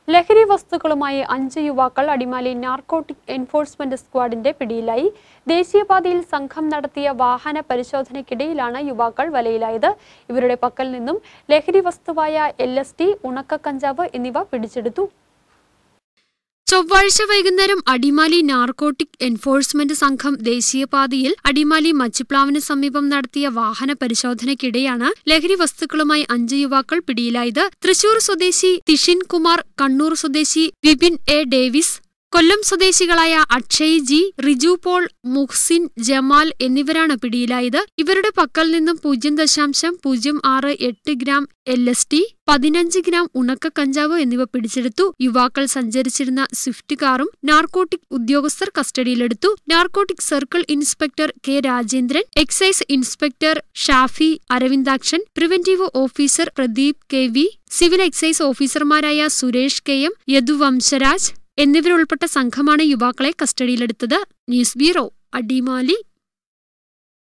ലഹരി വസ്തുക്കളുമായി അഞ്ച് യുവാക്കൾ അടിമാലി നാർക്കോട്ടിക് എൻഫോഴ്സ്മെന്റ് സ്ക്വാഡിന്റെ പിടിയിലായി ദേശീയപാതയിൽ സംഘം നടത്തിയ വാഹന പരിശോധനയ്ക്കിടയിലാണ് യുവാക്കൾ വലയിലായത് ഇവരുടെ പക്കൽ നിന്നും ലഹരി വസ്തുവായ എൽ എസ് ടി ഉണക്കക്കഞ്ചാവ് എന്നിവ പിടിച്ചെടുത്തു ചൊവ്വാഴ്ച വൈകുന്നേരം അടിമാലി നാർക്കോട്ടിക് എൻഫോഴ്സ്മെന്റ് സംഘം ദേശീയപാതയിൽ അടിമാലി മച്ചിപ്ലാവിന് സമീപം നടത്തിയ വാഹന പരിശോധനയ്ക്കിടെയാണ് ലഹരി വസ്തുക്കളുമായി അഞ്ച് യുവാക്കൾ പിടിയിലായത് തൃശൂർ സ്വദേശി തിഷിൻ കുമാർ കണ്ണൂർ സ്വദേശി വിപിൻ എ ഡേവിസ് കൊല്ലം സ്വദേശികളായ അക്ഷയ് ജി റിജു പോൾ മുഹ്സിൻ ജമാൽ എന്നിവരാണ് പിടിയിലായത് ഇവരുടെ പക്കൽ നിന്നും പൂജ്യം ദശാംശം പൂജ്യം ആറ് എട്ട് ഗ്രാം എൽ എസ് ടി പതിനഞ്ച് ഗ്രാം ഉണക്ക കഞ്ചാവ് എന്നിവ പിടിച്ചെടുത്തു യുവാക്കൾ സഞ്ചരിച്ചിരുന്ന സ്വിഫ്റ്റ് കാറും നാർക്കോട്ടിക് ഉദ്യോഗസ്ഥർ കസ്റ്റഡിയിലെടുത്തു narcotic circle inspector K Rajendran excise inspector Shafi Aravindakshan preventive officer Pradeep K V civil excise ഓഫീസർമാരായ സുരേഷ് കെ എം യദുവംശരാജ് എന്നിവരുൾപ്പെട്ട സംഘമാണ് യുവാക്കളെ കസ്റ്റഡിയിലെടുത്തത് ന്യൂസ് ബ്യൂറോ അടിമാലി